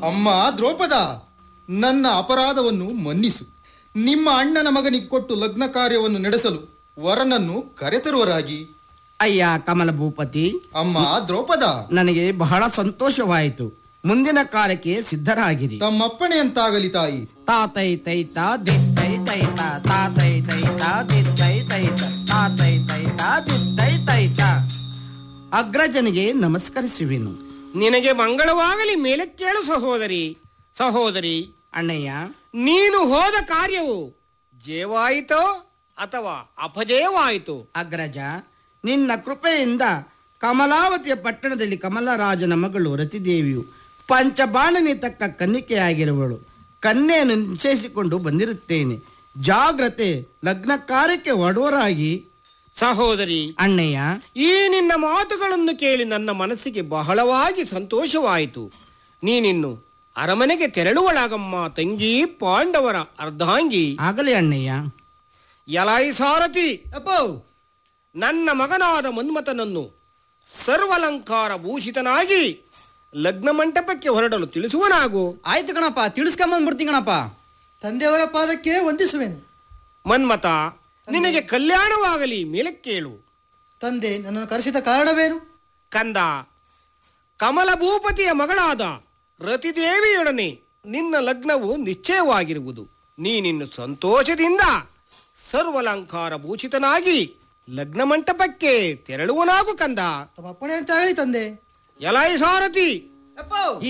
ಅಮ್ಮ ದ್ರೌಪದ ನನ್ನ ಅಪರಾಧವನ್ನು ಮನ್ನಿಸು ನಿಮ್ಮ ಅಣ್ಣನ ಮಗನಿಗೆ ಕೊಟ್ಟು ಲಗ್ನ ಕಾರ್ಯವನ್ನು ನಡೆಸಲು ವರನನ್ನು ಕರೆತರುವರಾಗಿ ಅಯ್ಯ ಕಮಲ ಭೂಪತಿ ಅಮ್ಮ ದ್ರೌಪದ ನನಗೆ ಬಹಳ ಸಂತೋಷವಾಯಿತು ಮುಂದಿನ ಕಾರ್ಯಕ್ಕೆ ಸಿದ್ಧರಾಗಿರಿ ತಮ್ಮಪ್ಪಣೆಯಂತಾಗಲಿ ತಾಯಿ ತಾತೈ ತೈತ ದಿತ್ತೈ ತೈತ ತಾತೈ ತೈತ ದಿತ್ತೈ ತೈತ ತಾತೈ ತೈತ ದಿತ್ತೈ ತೈತ ಅಗ್ರಜನಿಗೆ ನಮಸ್ಕರಿಸುವೆನು ನಿನಗೆ ಮಂಗಳವಾಗಲಿ ಮೇಲೆ ಕೇಳು ಸಹೋದರಿ ಸಹೋದರಿ ಅಣ್ಣಯ್ಯ ನೀನು ಹೋದ ಕಾರ್ಯವು ಜಯವಾಯಿತೋ ಅಥವಾ ಅಪಜಯವಾಯಿತು ಅಗ್ರಜ ನಿನ್ನ ಕೃಪೆಯಿಂದ ಕಮಲಾವತಿಯ ಪಟ್ಟಣದಲ್ಲಿ ಕಮಲರಾಜನ ಮಗಳು ರತಿದೇವಿಯು ಪಂಚಬಾಣನಿ ತಕ್ಕ ಕನ್ನಿಕೆಯಾಗಿರುವಳು ಕನ್ಯೆಯನ್ನು ನಿಶ್ಚಯಿಸಿಕೊಂಡು ಬಂದಿರುತ್ತೇನೆ ಜಾಗ್ರತೆ ಲಗ್ನ ಕಾರ್ಯಕ್ಕೆ ಒಡವರಾಗಿ ಸಹೋದರಿ ಅಣ್ಣಯ್ಯ ಈ ನಿನ್ನ ಮಾತುಗಳನ್ನು ಕೇಳಿ ನನ್ನ ಮನಸ್ಸಿಗೆ ಬಹಳವಾಗಿ ಸಂತೋಷವಾಯಿತು ನೀನಿನ್ನು ಅರಮನೆಗೆ ತೆರಳುವಳಾಗಮ್ಮ ತಂಗಿ ಪಾಂಡವರ ಅರ್ಧಾಂಗಿ ಆಗಲಿ ಅಣ್ಣಯ್ಯ ಎಲಾಯಿ ಸಾರಥಿ ಅಪ್ಪೋ ನನ್ನ ಮಗನಾದ ಮನ್ಮಥನನ್ನು ಸರ್ವಲಂಕಾರ ಭೂಷಿತನಾಗಿ ಲಗ್ನ ಮಂಟಪಕ್ಕೆ ಹೊರಡಲು ತಿಳಿಸುವನಾಗು ಆಯ್ತು ಕಣಪ್ಪ ತಿಳಿಸ್ಕೊಂಬಂದ್ಬಿಡ್ತೀನಿ ಕಣಪ್ಪ ತಂದೆಯವರ ಪಾದಕ್ಕೆ ವಂದಿಸುವೆನು ಮನ್ಮಥ ನಿನಗೆ ಕಲ್ಯಾಣವಾಗಲಿ ಮೇಲಕ್ಕೇಳು ತಂದೆ ನನ್ನನ್ನು ಕರೆಸಿದ ಕಾರಣವೇನು ಕಂದ ಕಮಲ ಭೂಪತಿಯ ಮಗಳಾದ ರತಿದೇವಿಯೊಡನೆ ನಿನ್ನ ಲಗ್ನವು ನಿಶ್ಚಯವಾಗಿರುವುದು ನೀನಿನ್ನು ಸಂತೋಷದಿಂದ ಸರ್ವಲಂಕಾರ ಭೂಷಿತನಾಗಿ ಲಗ್ನ ಮಂಟಪಕ್ಕೆ ತೆರಳುವನಾಗು ಕಂದ ತಮ್ಮ ಅಪ್ಪಣೆ ಅಂತ ಹೇಳಿ ತಂದೆ ಎಲಾಯಿ ಸಾರಥಿ ಅಪ್ಪೋ